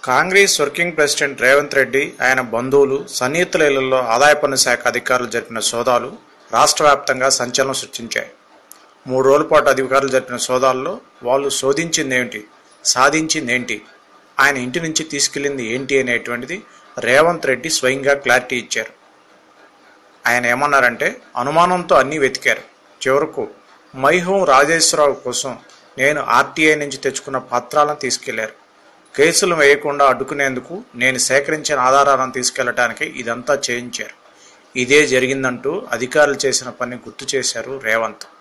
Congress working president Revanth Reddy ఆయన బంధువులు సన్నిహితుల ఇళ్లలో ఆదాయ పన్ను శాఖ అధికారులు జరిపిన సోదాలు రాష్ట్ర వ్యాప్తంగా సంచలనం సృష్టించాయి మూడు రోజుల పాటు అధికారులు జరిపిన సోదాల్లో వాళ్ళు శోధించిందేంటి సాధించిందేంటి ఆయన ఇంటి నుంచి తీసుకెళ్లింది ఏంటి అనేటువంటిది రేవంత్ రెడ్డి స్వయంగా క్లారిటీ ఇచ్చారు ఆయన ఏమన్నారంటే అనుమానంతో అన్నీ వెతికారు చివరకు మైహోం రాజేశ్వరరావు కోసం నేను ఆర్టీఐ నుంచి తెచ్చుకున్న పత్రాలను తీసుకెళ్లారు కేసులు వేయకుండా అడ్డుకునేందుకు నేను సేకరించిన ఆధారాలను తీసుకెళ్లడానికి ఇదంతా చేయించారు ఇదే జరిగిందంటూ అధికారులు చేసిన పని గుర్తు చేశారు రేవంత్